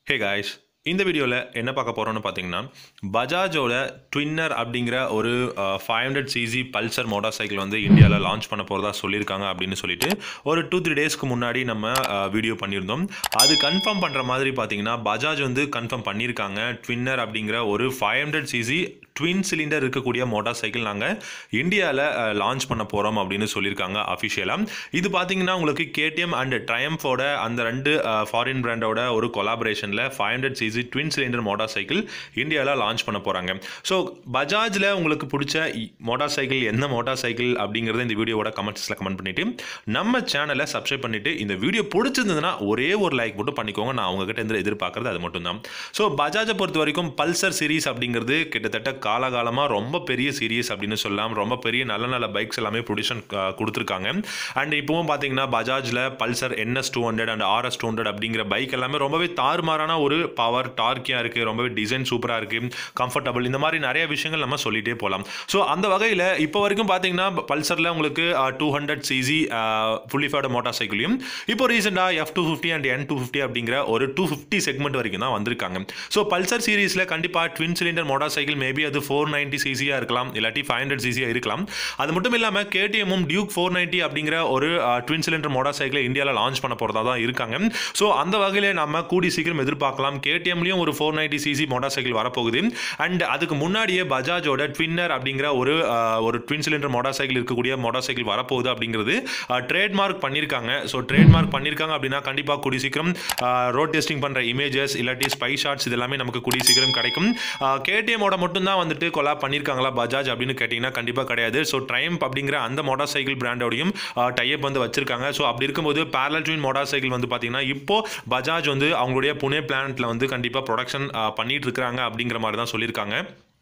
hey guys இந்த வீடியோவில் என்ன பார்க்க போகிறோம்னு பார்த்தீங்கன்னா பஜாஜோட ட்வின்னர் அப்படிங்கிற ஒரு five hundred CC Pulsar motorcycle வந்து இந்தியாவில் லான்ச் பண்ண போகிறதா சொல்லியிருக்காங்க அப்படின்னு சொல்லிட்டு ஒரு டூ த்ரீ டேஸ்க்கு முன்னாடி நம்ம வீடியோ பண்ணியிருந்தோம் அது கன்ஃபார்ம் பண்ணுற மாதிரி பார்த்தீங்கன்னா பஜாஜ் வந்து கன்ஃபார்ம் பண்ணியிருக்காங்க ட்வின்னர் அப்படிங்கிற ஒரு five hundred CC twin cylinder இருக்கக்கூடிய மோட்டார் சைக்கிள் நாங்கள் இந்தியாவில் லான்ச் பண்ண போகிறோம் அப்படின்னு சொல்லியிருக்காங்க அஃபிஷியலாக இது பார்த்தீங்கன்னா உங்களுக்கு கேடிஎம் அண்ட் ட்ரையம்ஃபோட அந்த ரெண்டு ஃபாரின் பிராண்டோட ஒரு கொலாபரேஷனில் five hundred CC twin cylinder motorcycle இந்தியாவில் லான்ச் பண்ண போகிறாங்க ஸோ பஜாஜில் உங்களுக்கு பிடிச்ச மோட்டார் சைக்கிள் என்ன மோட்டார் சைக்கிள் அப்படிங்கிறத இந்த வீடியோவோட கமெண்ட்ஸில் கமெண்ட் பண்ணிவிட்டு நம்ம சேனலை சப்ஸ்கிரைப் பண்ணிவிட்டு இந்த வீடியோ பிடிச்சிருந்ததுன்னா ஒரே ஒரு லைக் மட்டும் பண்ணிக்கோங்க நான் உங்ககிட்ட இருந்து எதிர்பார்க்குறது அது மட்டும் தான் ஸோ பஜாஜை பொறுத்த வரைக்கும் பல்சர் சீரீஸ் அப்படிங்கிறது கிட்டத்தட்ட காலகாலமாக ரொம்ப பெரிய சீரீஸ் அப்படின்னு சொல்லலாம் ரொம்ப பெரிய நல்ல நல்ல பைக்ஸ் எல்லாமே ப்ரொடியூஷன் கொடுத்துருக்காங்க அண்ட் இப்போவும் பார்த்தீங்கன்னா பஜாஜில் Pulsar NS two hundred and RS two hundred அப்படிங்கிற பைக் எல்லாமே ரொம்பவே தாறுமாறான ஒரு பவர் டார்க்கியாக இருக்குது ரொம்பவே டிசைன் சூப்பராக இருக்குது கம்ஃபர்டபுள் இந்த மாதிரி நிறைய விஷயங்கள் நம்ம சொல்லிகிட்டே போகலாம் ஸோ அந்த வகையில் இப்போ வரைக்கும் பார்த்தீங்கன்னா பல்சரில் உங்களுக்கு two hundred CC fully faired மோட்டார் சைக்கிளையும் இப்போ ரீசெண்டாக F two fifty and N two fifty அப்படிங்கிற ஒரு டூ ஃபிஃப்டி செக்மெண்ட் வரைக்கும் தான் வந்திருக்காங்க ஸோ பல்சர் சீரீஸில் கண்டிப்பாக twin cylinder motorcycle maybe அது ஃபோர் நைன்ட்டி சிசியாக இருக்கலாம் இல்லாட்டி ஃபைவ் ஹண்ட்ரட் சிசியாக இருக்கலாம் அது மட்டும் இல்லாமல் கேடிஎம்மும் டியூக் ஃபோர் நைன்ட்டி அப்படிங்கிற ஒரு ட்வின் சிலிண்டர் மோட்டார் சைக்கிளை இந்தியாவில் லான்ச் பண்ண போகிறதா தான் இருக்காங்க ஸோ அந்த வகையில் நம்ம கூடி சீக்கிரம் எதிர்பார்க்கலாம் கேடிஎம்லையும் ஒரு four ninety CC motorcycle வரப்போகுது அண்ட் அதுக்கு முன்னாடியே பஜாஜோட ட்வின்னர் அப்படிங்கிற ஒரு ஒரு ட்வின் சிலிண்டர் மோட்டார் சைக்கிள் இருக்கக்கூடிய மோட்டார் சைக்கிள் வரப்போகுது அப்படிங்கிறது ட்ரேட்மார்க் பண்ணியிருக்காங்க ஸோ ட்ரேட்மார்க் பண்ணியிருக்காங்க அப்படின்னா கண்டிப்பாக கூடி சீக்கிரம் ரோட் டெஸ்டிங் பண்ணுற இமேஜஸ் இல்லாட்டி ஸ்பை ஷாட்ஸ் இது எல்லாமே நமக்கு கூடிய சீக்கிரம் கிடைக்கும் கேடிஎம்மோட மட்டும்தான் வந்துட்டு கொலாப் பண்ணியிருக்காங்களா பஜாஜ் அப்படின்னு கேட்டிங்கன்னா கண்டிப்பாக கிடையாது ஸோ ட்ரைம் அப்படிங்கிற அந்த மோட்டார் சைக்கிள் பிராண்டோடையும் டைப் வந்து வச்சிருக்காங்க ஸோ அப்படி இருக்கும்போது பேரல் ட்வின் மோட்டார் சைக்கிள் வந்து பார்த்தீங்கன்னா இப்போ பஜாஜ் வந்து அவங்களுடைய புனே பிளான்ட்டில் வந்து கண்டிப்பாக ப்ரொடக்ஷன் பண்ணிட்டு இருக்காங்க அப்படிங்கிற மாதிரி தான் சொல்லியிருக்காங்க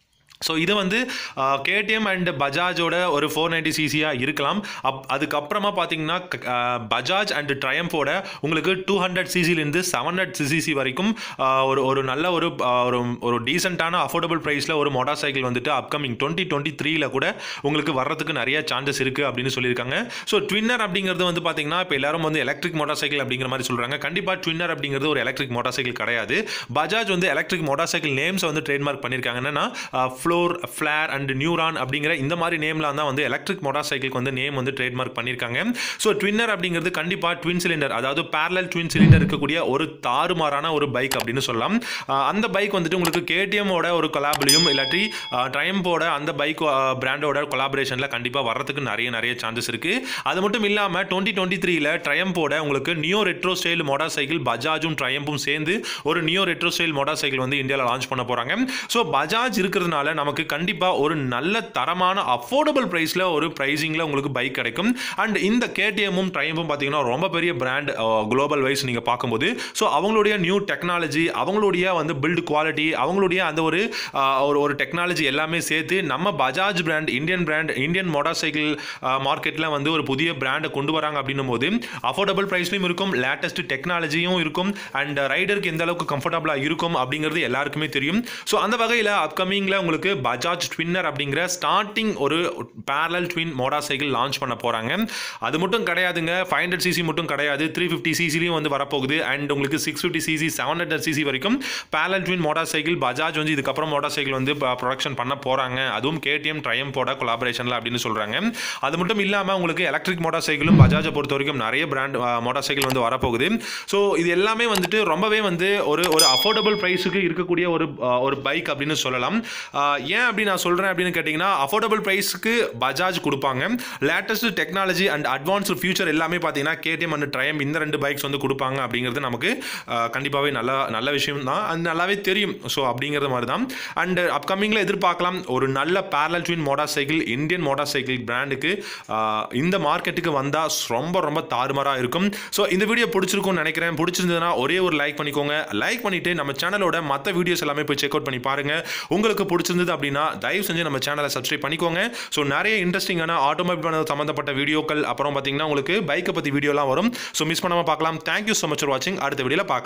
ஸோ இது வந்து கேடிஎம் அண்ட் பஜாஜோட ஒரு ஃபோர் நைன்டி சிசியாக இருக்கலாம் அப் அதுக்கப்புறமா பார்த்தீங்கன்னா பஜாஜ் அண்ட் ட்ரையம்போட உங்களுக்கு டூ ஹண்ட்ரட் சிசிலேருந்து செவன் ஹண்ட்ரட் சிசி வரைக்கும் ஒரு ஒரு நல்ல ஒரு ஒரு ஒரு டீசெண்டான அஃபோர்டபுள் ப்ரைஸில் ஒரு மோட்டார் சைக்கிள் வந்துட்டு அப்கமிங் டுவெண்ட்டி டுவெண்ட்டி த்ரீல கூட உங்களுக்கு வர்றதுக்கு நிறைய சான்சஸ் இருக்குது அப்படின்னு சொல்லியிருக்காங்க ஸோ ட்வின்னர் அப்படிங்கிறது வந்து பார்த்தீங்கன்னா இப்போ எல்லாரும் வந்து எலக்ட்ரிக் மோட்டார் சைக்கிள் அப்படிங்கிற மாதிரி சொல்கிறாங்க கண்டிப்பாக ட்வின்னர் அப்படிங்கிறது ஒரு எலக்ட்ரிக் மோட்டார் சைக்கிள் கிடையாது பஜாஜ் வந்து எலக்ட்ரிக் மோட்டார் சைக்கிள் நேம்ஸை வந்து ட்ரேட்மார்க் பண்ணியிருக்காங்க என்னன்னா ஃப்ளோர் ஃப்ளேர் அண்ட் நியூரான் அப்படிங்கிற இந்த மாதிரி நேம்லாம் தான் வந்து எலக்ட்ரிக் மோட்டார் சைக்கிளுக்கு வந்து நேம் வந்து ட்ரேட்மார்க் பண்ணியிருக்காங்க ஸோ ட்வின்னர் அப்படிங்கிறது கண்டிப்பாக ட்வின் சிலிண்டர் அதாவது பேரலல் ட்வின் சிலிண்டர் இருக்கக்கூடிய ஒரு தாறுமாறான ஒரு பைக் அப்படின்னு சொல்லலாம் அந்த பைக் வந்துட்டு உங்களுக்கு கேடிஎம்மோட ஒரு கொலாபிலையும் இல்லாட்டி ட்ரையம்போட அந்த பைக் பிராண்டோட கொலாபரேஷனில் கண்டிப்பாக வர்றதுக்கு நிறைய நிறைய சான்சஸ் இருக்குது அது மட்டும் இல்லாமல் டுவெண்ட்டி டுவெண்ட்டி த்ரீல ட்ரையம்போட உங்களுக்கு neo retro style motorcycle பஜாஜும் ட்ரையம்பும் சேர்ந்து ஒரு neo retro style motorcycle வந்து இந்தியாவில் லான்ச் பண்ண போகிறாங்க ஸோ பஜாஜ் இருக்கிறதுனால நமக்கு கண்டிப்பாக ஒரு நல்ல தரமான அஃபோர்டபுள் ப்ரைஸில் ஒரு ப்ரைஸிங்கில் உங்களுக்கு பைக் கிடைக்கும் அண்ட் இந்த கேடிஎம்மும் ட்ரைம்பும் பார்த்தீங்கன்னா ரொம்ப பெரிய பிராண்ட் குளோபல் வைஸ் நீங்கள் பார்க்கும்போது ஸோ அவங்களுடைய நியூ டெக்னாலஜி அவங்களுடைய வந்து பில்டு குவாலிட்டி அவங்களுடைய அந்த ஒரு ஒரு ஒரு டெக்னாலஜி எல்லாமே சேர்த்து நம்ம Bajaj brand Indian brand Indian motorcycle மார்க்கெட்டில் வந்து ஒரு புதிய பிராண்டை கொண்டு வராங்க அப்படின்னும் போது அஃபோர்டபுள் ப்ரைஸ்லையும் இருக்கும் லேட்டஸ்ட் டெக்னாலஜியும் இருக்கும் அண்ட் ரைடருக்கு எந்த அளவுக்கு கம்ஃபர்டபுளாக இருக்கும் அப்படிங்கிறது எல்லாருக்குமே தெரியும் ஸோ அந்த வகையில் அப்கமிங்கில் உங்களுக்கு பஜாஜ் ட்வின்னர் அப்படிங்கிற ஸ்டார்டிங் ஒரு parallel twin motorcycle launch பண்ண போகிறாங்க அது மட்டும் கிடையாதுங்க ஃபைவ் ஹண்ட்ரட் சிசி மட்டும் கிடையாது த்ரீ ஃபிஃப்டி சிசிலையும் வந்து வரப்போகுது அண்ட் உங்களுக்கு six fifty CC seven hundred CC வரைக்கும் parallel twin motorcycle Bajaj வந்து இதுக்கப்புறம் மோட்டார் சைக்கிள் வந்து ப்ரொடக்ஷன் பண்ண போகிறாங்க அதுவும் கேடிஎம் ட்ரையம்போட கொலாபரேஷனில் அப்படின்னு சொல்கிறாங்க அது மட்டும் இல்லாமல் உங்களுக்கு எலக்ட்ரிக் மோட்டார் சைக்கிளும் பஜாஜை பொறுத்த வரைக்கும் நிறைய பிராண்ட் மோட்டார் சைக்கிள் வந்து வரப்போகுது ஸோ இது எல்லாமே வந்துட்டு ரொம்பவே வந்து ஒரு ஒரு அஃபோர்டபுள் ப்ரைஸுக்கு இருக்கக்கூடிய ஒரு ஒரு பைக் அப்படின்னு சொல்லலாம் ஏன் அப்படி நான் சொல்கிறேன் அப்படின்னு கேட்டிங்கன்னா அஃபோர்டபுள் ப்ரைஸுக்கு பஜாஜ் கொடுப்பாங்க latest technology and advanced future எல்லாமே பார்த்தீங்கன்னா கேடிஎம் அண்ட் ட்ரையம் இந்த ரெண்டு பைக்ஸ் வந்து கொடுப்பாங்க அப்படிங்கிறது நமக்கு கண்டிப்பாகவே நல்ல நல்ல விஷயம் தான் அது நல்லாவே தெரியும் ஸோ அப்படிங்கிறது மாதிரி தான் அண்ட் அப்கமிங்கில் எதிர்பார்க்கலாம் ஒரு நல்ல parallel twin motorcycle Indian motorcycle பிராண்டுக்கு இந்த மார்க்கெட்டுக்கு வந்தால் ரொம்ப ரொம்ப தாறுமாறாக இருக்கும் ஸோ இந்த வீடியோ பிடிச்சிருக்கும்னு நினைக்கிறேன் பிடிச்சிருந்ததுன்னா ஒரே ஒரு லைக் பண்ணிக்கோங்க லைக் பண்ணிவிட்டு நம்ம சேனலோட மற்ற வீடியோஸ் எல்லாமே போய் செக் அவுட் பண்ணி பாருங்கள் உங்களுக்கு பிடிச்சிருந்தது அப்படின்னா தயவு செஞ்சு நம்ம சேனலை சப்ஸ்கிரைப் பண்ணிக்கோங்க ஸோ நிறைய இன்ட்ரெஸ்டிங்கான ஆட்டோமொபைல் சம்மந்தப்பட்ட வீடியோக்கள் அப்புறம் பார்த்தீங்கன்னா உங்களுக்கு பைக்கை பற்றி வீடியோலாம் வரும் ஸோ மிஸ் பண்ணாமல் பார்க்கலாம் தேங்க்யூ ஸோ மச் ஃபார் வாட்சிங் அடுத்த வீடியோவில் பார்க்கலாம்